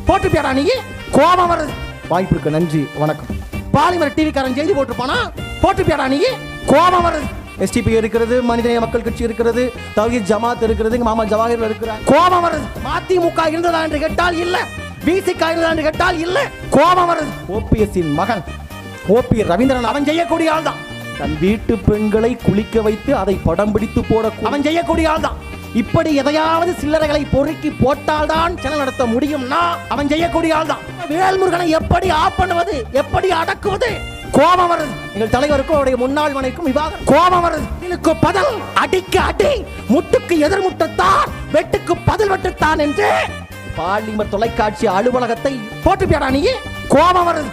போட்டுப்பியாடா நீ கோபம் வருது வாய்ப்பிற்கு நன்றி வணக்கம் பாலிமர் டிவி காரன் செய்தி போட்டுருப்பானா போட்டுப்பியாடா நீ கோபம் வருது எஸ்டிபி இருக்கிறது மனிதநேய மக்கள் கட்சி இருக்கிறது தௌஹீத் ஜமாத் இருக்கிறது எங்க மாமா ஜவாஹிர் இருக்கிறார் கோபம் வருது மதிமுக இருந்ததா என்று கேட்டால் இல்ல பிசிக இருந்ததா என்று கேட்டால் இல்ல கோபம் வருது ஓபிஎஸ்ஸின் மகன் ஓபி ரவீந்திரன் அவன் செய்யக்கூடிய ஆள் தான் தன் வீட்டு பெண்களை குளிக்க வைத்து அதை படம் பிடித்து போட அவன் செய்யக்கூடிய ஆள் தான் இப்படி எதையாவது சில்லறைகளை பொறுக்கி போட்டால்தான் சேனல் நடத்த முடியும்னா அவன் செய்யக்கூடிய ஆள் தான் வேல்முருகனை எப்படி ஆப் பண்ணுவது எப்படி அடக்குவது கோபம் வருது எங்கள் தலைவருக்கும் அவருடைய முன்னாள் மனைக்கும் விவாகம் கோபம் வருது இதுக்கு பதில் அடிக்க அடி முட்டுக்கு எதிர் முட்டத்தான் வெட்டுக்கு பதில் வெட்டுத்தான் என்று பாலிமர் தொலைக்காட்சி அலுவலகத்தை போட்டுப்பியாடா நீ கோபம் வருது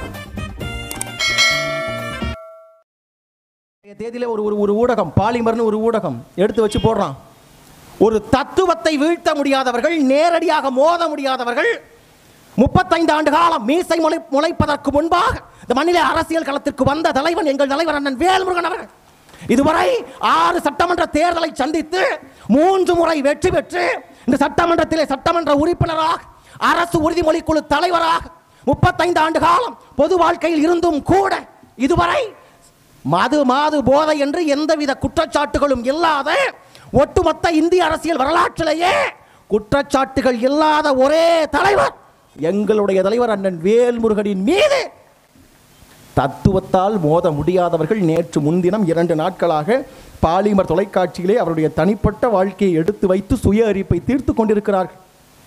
இன்றைய தேதியில ஒரு ஒரு ஒரு ஊடகம் பாலிமர்னு ஒரு ஊடகம் எடுத்து வச்சு போடுறான் ஒரு தத்துவத்தை வீழ்த்த முடியாதவர்கள் நேரடியாக மோத முடியாதவர்கள் முப்பத்தைந்து ஆண்டு காலம் மீசை முளை முளைப்பதற்கு முன்பாக இந்த மண்ணிலே அரசியல் களத்திற்கு வந்த தலைவன் எங்கள் தலைவர் அண்ணன் வேல்முருகன் அவர்கள் இதுவரை ஆறு சட்டமன்ற தேர்தலை சந்தித்து மூன்று முறை வெற்றி பெற்று இந்த சட்டமன்றத்திலே சட்டமன்ற உறுப்பினராக அரசு உறுதிமொழி குழு தலைவராக முப்பத்தைந்து ஆண்டு காலம் பொது வாழ்க்கையில் இருந்தும் கூட இதுவரை மது மாது போதை என்று எந்தவித குற்றச்சாட்டுகளும் இல்லாத ஒட்டுமொத்த இந்திய அரசியல் வரலாற்றிலேயே குற்றச்சாட்டுகள் இல்லாத ஒரே தலைவர் எங்களுடைய தலைவர் அண்ணன் வேல்முருகனின் மீது தத்துவத்தால் மோத முடியாதவர்கள் நேற்று முன்தினம் இரண்டு நாட்களாக பாலிமர் தொலைக்காட்சியிலே அவருடைய தனிப்பட்ட வாழ்க்கையை எடுத்து வைத்து சுய அறிப்பை தீர்த்து கொண்டிருக்கிறார்கள்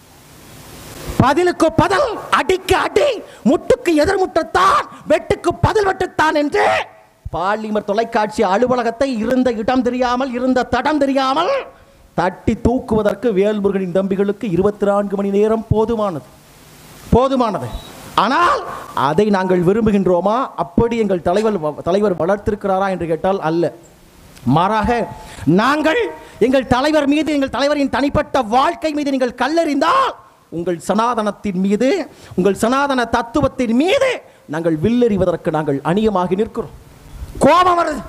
பதிலுக்கு பதில் அடிக்கு அடி முட்டுக்கு எதிர்முட்டத்தான் வெட்டுக்கு பதில் வெட்டுத்தான் என்று பாலிமர் தொலைக்காட்சி அலுவலகத்தை இருந்த இடம் தெரியாமல் இருந்த தடம் தெரியாமல் தட்டி தூக்குவதற்கு வேல்முருகனின் தம்பிகளுக்கு இருபத்தி நான்கு மணி நேரம் போதுமானது போதுமானது ஆனால் அதை நாங்கள் விரும்புகின்றோமா அப்படி எங்கள் தலைவர் தலைவர் வளர்த்திருக்கிறாரா என்று கேட்டால் அல்ல மாறாக நாங்கள் எங்கள் தலைவர் மீது எங்கள் தலைவரின் தனிப்பட்ட வாழ்க்கை மீது நீங்கள் கல்லெறிந்தால் உங்கள் சனாதனத்தின் மீது உங்கள் சனாதன தத்துவத்தின் மீது நாங்கள் வில்லெறிவதற்கு நாங்கள் அணியமாகி நிற்கிறோம் கோபம் வருது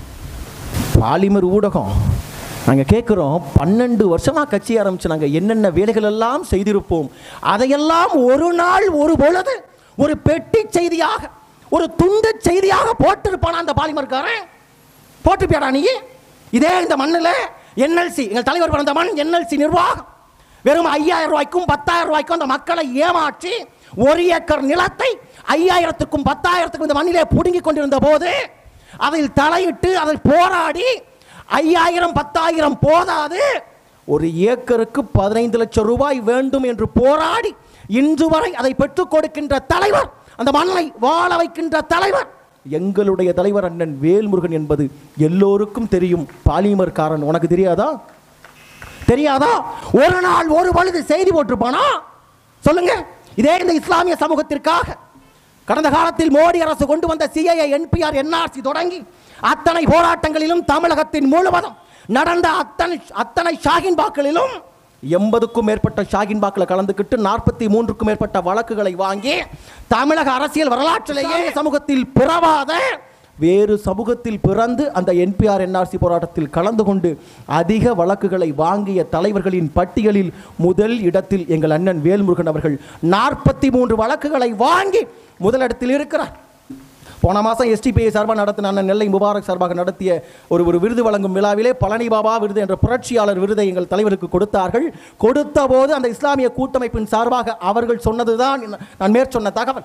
பாலிமர் ஊடகம் நாங்கள் கேட்குறோம் பன்னெண்டு வருஷமாக கட்சி ஆரம்பிச்சு நாங்கள் என்னென்ன வேலைகள் எல்லாம் செய்திருப்போம் அதையெல்லாம் ஒரு நாள் ஒரு பொழுது ஒரு பெட்டி செய்தியாக ஒரு துண்டு செய்தியாக போட்டிருப்பானா அந்த பாலிமர்காரன் போட்டுப்பியாடா நீ இதே இந்த மண்ணில் என்எல்சி எங்கள் தலைவர் பிறந்த மண் என்எல்சி நிர்வாகம் வெறும் ஐயாயிரம் ரூபாய்க்கும் பத்தாயிரம் ரூபாய்க்கும் அந்த மக்களை ஏமாற்றி ஒரு ஏக்கர் நிலத்தை ஐயாயிரத்துக்கும் பத்தாயிரத்துக்கும் இந்த மண்ணிலே புடுங்கிக் கொண்டிருந்த போது அதில் தலையிட்டு அதில் போராடி ஐயாயிரம் பத்தாயிரம் போதாது ஒரு ஏக்கருக்கு பதினைந்து லட்சம் ரூபாய் வேண்டும் என்று போராடி இன்று வரை அதை பெற்றுக் கொடுக்கின்ற தலைவர் அந்த மண்ணை வாழ வைக்கின்ற தலைவர் எங்களுடைய தலைவர் அண்ணன் வேல்முருகன் என்பது எல்லோருக்கும் தெரியும் பாலிமர்காரன் உனக்கு தெரியாதா தெரியாதா ஒரு நாள் ஒரு பொழுது செய்தி போட்டிருப்பானா சொல்லுங்க இதே இந்த இஸ்லாமிய சமூகத்திற்காக கடந்த காலத்தில் மோடி அரசு கொண்டு வந்த சிஐஏ என்பிஆர் என்ஆர்சி தொடங்கி அத்தனை போராட்டங்களிலும் தமிழகத்தின் முழுவதும் நடந்த அத்தனை அத்தனை ஷாகின் பாக்களிலும் எண்பதுக்கும் மேற்பட்ட ஷாகின் பாக்கில் கலந்துக்கிட்டு நாற்பத்தி மூன்றுக்கும் மேற்பட்ட வழக்குகளை வாங்கி தமிழக அரசியல் வரலாற்றிலேயே சமூகத்தில் பிறவாத வேறு சமூகத்தில் பிறந்து அந்த என்பிஆர் என்ஆர்சி போராட்டத்தில் கலந்து கொண்டு அதிக வழக்குகளை வாங்கிய தலைவர்களின் பட்டியலில் முதல் இடத்தில் எங்கள் அண்ணன் வேல்முருகன் அவர்கள் நாற்பத்தி மூன்று வழக்குகளை வாங்கி முதலிடத்தில் இருக்கிறார் போன மாதம் எஸ்டிபிஐ சார்பாக நடத்தின அண்ணன் நெல்லை முபாரக் சார்பாக நடத்திய ஒரு ஒரு விருது வழங்கும் விழாவிலே பழனி பாபா விருது என்ற புரட்சியாளர் விருதை எங்கள் தலைவருக்கு கொடுத்தார்கள் கொடுத்த போது அந்த இஸ்லாமிய கூட்டமைப்பின் சார்பாக அவர்கள் சொன்னதுதான் நான் மேற்சொன்ன தகவல்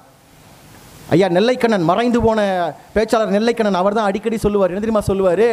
ஐயா நெல்லைக்கண்ணன் மறைந்து போன பேச்சாளர் நெல்லைக்கண்ணன் அவர் தான் அடிக்கடி சொல்லுவார் என்ன தெரியுமா சொல்லுவார்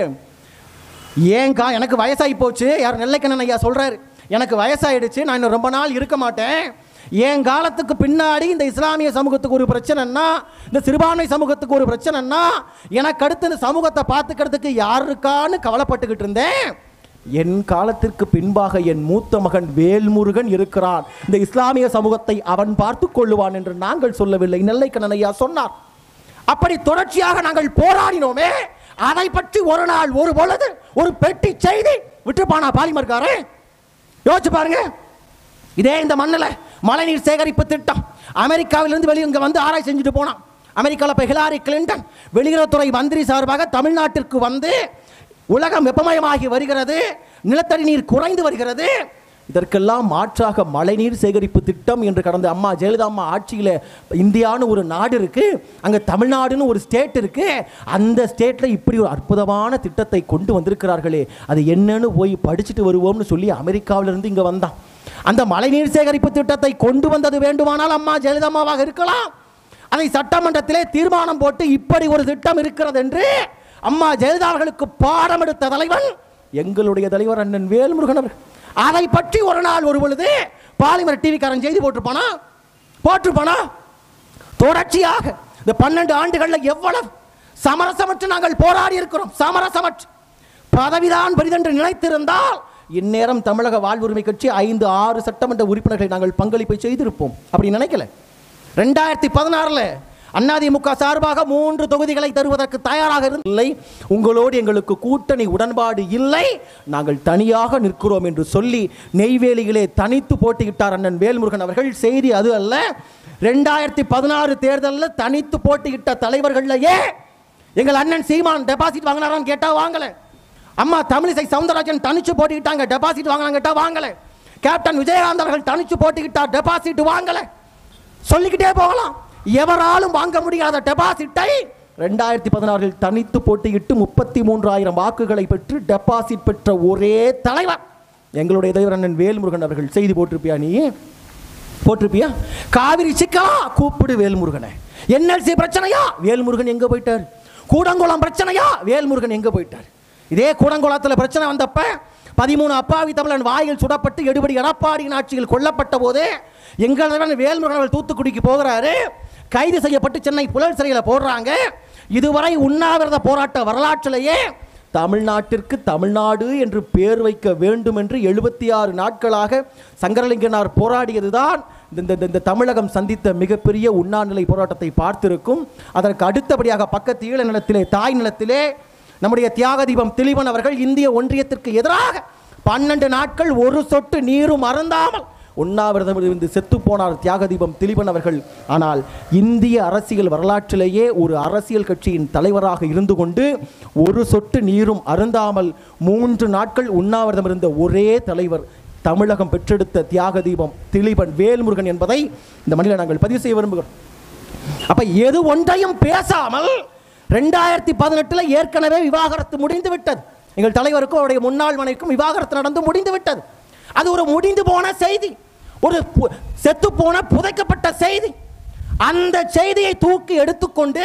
ஏங்கா எனக்கு வயசாகி போச்சு யார் நெல்லைக்கண்ணன் ஐயா சொல்கிறாரு எனக்கு வயசாயிடுச்சு நான் இன்னும் ரொம்ப நாள் இருக்க மாட்டேன் என் காலத்துக்கு பின்னாடி இந்த இஸ்லாமிய சமூகத்துக்கு ஒரு பிரச்சனைன்னா இந்த சிறுபான்மை சமூகத்துக்கு ஒரு பிரச்சனைன்னா எனக்கு அடுத்து இந்த சமூகத்தை பார்த்துக்கிறதுக்கு யார் இருக்கான்னு கவலைப்பட்டுக்கிட்டு இருந்தேன் என் காலத்திற்கு பின்பாக என் மூத்த மகன் வேல்முருகன் இருக்கிறான் இந்த இஸ்லாமிய சமூகத்தை அவன் பார்த்து கொள்ளுவான் என்று நாங்கள் சொல்லவில்லை நெல்லைக்கண்ணன் ஐயா சொன்னார் அப்படி தொடர்ச்சியாக நாங்கள் போராடினோமே அதை பற்றி ஒரு நாள் ஒரு பொழுது ஒரு பெட்டி செய்தி விட்டுப்பானா பாலிமர்காரன் யோசிச்சு பாருங்க இதே இந்த மண்ணில் மழைநீர் சேகரிப்பு திட்டம் அமெரிக்காவிலிருந்து வெளியே இங்கே வந்து ஆராய்ச்சி செஞ்சுட்டு போனான் அமெரிக்காவில் இப்போ ஹிலாரி கிளின்டன் வெளியுறவுத்துறை மந்திரி சார்பாக தமிழ்நாட்டிற்கு வந்து உலகம் வெப்பமயமாகி வருகிறது நிலத்தடி நீர் குறைந்து வருகிறது இதற்கெல்லாம் மாற்றாக மழைநீர் சேகரிப்பு திட்டம் என்று கடந்த அம்மா ஜெயலலிதா அம்மா ஆட்சியில் இந்தியான்னு ஒரு நாடு இருக்கு அங்கே தமிழ்நாடுன்னு ஒரு ஸ்டேட் இருக்கு அந்த ஸ்டேட்டில் இப்படி ஒரு அற்புதமான திட்டத்தை கொண்டு வந்திருக்கிறார்களே அது என்னன்னு போய் படிச்சுட்டு வருவோம்னு சொல்லி அமெரிக்காவிலிருந்து இங்கே வந்தான் அந்த மழைநீர் சேகரிப்பு திட்டத்தை கொண்டு வந்தது வேண்டுமானால் அம்மா ஜெயலலிதா அம்மாவாக இருக்கலாம் அதை சட்டமன்றத்திலே தீர்மானம் போட்டு இப்படி ஒரு திட்டம் இருக்கிறது என்று அம்மா ஜெயலலிதா அவர்களுக்கு பாடம் எடுத்த தலைவன் எங்களுடைய தலைவர் அண்ணன் வேல்முருகன் அவர்கள் அதை பற்றி ஒரு நாள் ஒரு பொழுது பாலிமர் டிவிக்காரன் செய்தி போட்டிருப்பானா போட்டிருப்பானா தொடர்ச்சியாக இந்த பன்னெண்டு ஆண்டுகளில் எவ்வளவு சமரசமற்று நாங்கள் போராடி இருக்கிறோம் சமரசமற்று பதவிதான் பெரிதென்று நினைத்திருந்தால் இந்நேரம் தமிழக வாழ்வுரிமை கட்சி ஐந்து ஆறு சட்டமன்ற உறுப்பினர்களை நாங்கள் பங்களிப்பை செய்திருப்போம் அப்படி நினைக்கல ரெண்டாயிரத்தி பதினாறுல அதிமுக சார்பாக மூன்று தொகுதிகளை தருவதற்கு தயாராக இல்லை உங்களோடு எங்களுக்கு கூட்டணி உடன்பாடு இல்லை நாங்கள் தனியாக நிற்கிறோம் என்று சொல்லி நெய்வேலியிலே தனித்து போட்டியிட்டார் அண்ணன் வேல்முருகன் அவர்கள் செய்தி அது அல்ல ரெண்டாயிரத்தி பதினாறு தேர்தலில் தனித்து போட்டியிட்ட தலைவர்கள்லயே எங்கள் அண்ணன் சீமான் டெபாசிட் வாங்கினாரான்னு கேட்டா வாங்கல அம்மா தமிழிசை சவுந்தரராஜன் தனிச்சு போட்டிக்கிட்டாங்க டெபாசிட் வாங்கினாங்க கேட்டா வாங்கல கேப்டன் விஜயகாந்த் அவர்கள் தனிச்சு போட்டிக்கிட்டார் டெபாசிட் வாங்கல சொல்லிக்கிட்டே போகலாம் எவராலும் வாங்க முடியாத டெபாசிட்டை ரெண்டாயிரத்தி பதினாறில் தனித்து போட்டியிட்டு முப்பத்தி மூன்றாயிரம் வாக்குகளை பெற்று டெபாசிட் பெற்ற ஒரே தலைவர் எங்களுடைய தலைவர் அண்ணன் வேல்முருகன் அவர்கள் செய்தி போட்டிருப்பியா நீ போட்டிருப்பியா காவிரி சிக்கலா கூப்பிடு வேல்முருகனை என்எல்சி பிரச்சனையா வேல்முருகன் எங்க போயிட்டார் கூடங்குளம் பிரச்சனையா வேல்முருகன் எங்க போயிட்டார் இதே கூடங்குளத்தில் பிரச்சனை வந்தப்ப பதிமூணு அப்பாவி தமிழன் வாயில் சுடப்பட்டு எடுபடி எடப்பாடியின் ஆட்சியில் கொல்லப்பட்ட போது எங்கள் தலைவன் வேல்முருகன் அவர்கள் தூத்துக்குடிக்கு போகிறாரு கைது செய்யப்பட்டு சென்னை புழல் சிறையில் போடுறாங்க இதுவரை உண்ணாவிரத போராட்ட வரலாற்றிலேயே தமிழ்நாட்டிற்கு தமிழ்நாடு என்று பேர் வைக்க வேண்டும் என்று எழுபத்தி ஆறு நாட்களாக சங்கரலிங்கனார் போராடியதுதான் இந்த இந்த- இந்த தமிழகம் சந்தித்த மிகப்பெரிய உண்ணாநிலை போராட்டத்தை பார்த்திருக்கும் அதற்கு அடுத்தபடியாக பக்கத்து ஈழ நிலத்திலே தாய் நிலத்திலே நம்முடைய தியாக தீபம் திலீபன் அவர்கள் இந்திய ஒன்றியத்திற்கு எதிராக பன்னெண்டு நாட்கள் ஒரு சொட்டு நீரும் அருந்தாமல் உண்ணாவிரதம் இருந்து செத்து போனார் தியாக தீபம் திலீபன் அவர்கள் ஆனால் இந்திய அரசியல் வரலாற்றிலேயே ஒரு அரசியல் கட்சியின் தலைவராக இருந்து கொண்டு ஒரு சொட்டு நீரும் அருந்தாமல் மூன்று நாட்கள் உண்ணாவிரதம் இருந்த ஒரே தலைவர் தமிழகம் பெற்றெடுத்த தியாக தீபம் திலீபன் வேல்முருகன் என்பதை இந்த மண்ணில் நாங்கள் பதிவு செய்ய விரும்புகிறோம் அப்ப எது ஒன்றையும் பேசாமல் ரெண்டாயிரத்தி பதினெட்டுல ஏற்கனவே விவாகரத்து முடிந்து விட்டது எங்கள் தலைவருக்கும் அவருடைய முன்னாள் மனைவிக்கும் விவாகரத்து நடந்து முடிந்து விட்டது அது ஒரு முடிந்து போன செய்தி ஒரு பு- செத்து போன புதைக்கப்பட்ட செய்தி அந்த செய்தியை தூக்கி எடுத்துக்கொண்டு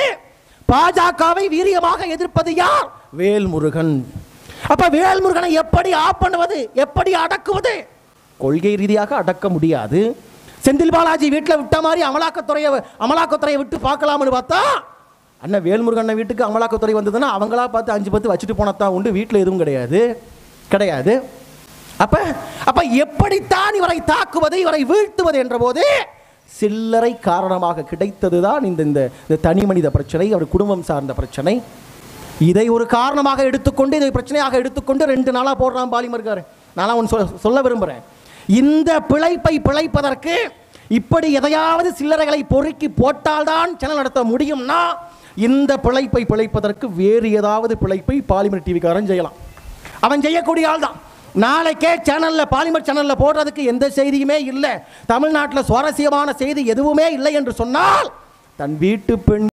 பாஜகவை வீரியமாக எதிர்ப்பது யார் வேல்முருகன் அப்ப வேல்முருகனை எப்படி ஆப் பண்ணுவது எப்படி அடக்குவது கொள்கை ரீதியாக அடக்க முடியாது செந்தில் பாலாஜி வீட்டில் விட்ட மாதிரி அமலாக்கத்துறையை அமலாக்கத்துறையை விட்டு பார்க்கலாம்னு பார்த்தா அண்ணன் வேல்முருகன் அண்ணன் வீட்டுக்கு அமலாக்கத்துறை வந்ததுன்னா அவங்களா பார்த்து அஞ்சு பத்து வச்சுட்டு போனதான் உண்டு வீட்டில் எதுவும் கிடையாது கிடையாது அப்ப அப்ப எப்படித்தான் இவரை தாக்குவது இவரை வீழ்த்துவது என்ற போது சில்லறை காரணமாக கிடைத்ததுதான் இந்த இந்த இந்த தனி மனித பிரச்சனை அவர் குடும்பம் சார்ந்த பிரச்சனை இதை ஒரு காரணமாக எடுத்துக்கொண்டு இதை பிரச்சனையாக எடுத்துக்கொண்டு ரெண்டு நாளாக போடுறான் பாலிமர்காரு நான் ஒன்று சொல்ல சொல்ல விரும்புகிறேன் இந்த பிழைப்பை பிழைப்பதற்கு இப்படி எதையாவது சில்லறைகளை பொறுக்கி போட்டால்தான் சேனல் நடத்த முடியும்னா இந்த பிழைப்பை பிழைப்பதற்கு வேறு ஏதாவது பிழைப்பை பாலிமர் டிவிக்காரன் செய்யலாம் அவன் செய்யக்கூடிய ஆள் தான் நாளைக்கே சேனலில் பாலிமர் சேனலில் போடுறதுக்கு எந்த செய்தியுமே இல்லை தமிழ்நாட்டில் சுவாரஸ்யமான செய்தி எதுவுமே இல்லை என்று சொன்னால் தன் வீட்டு பெண்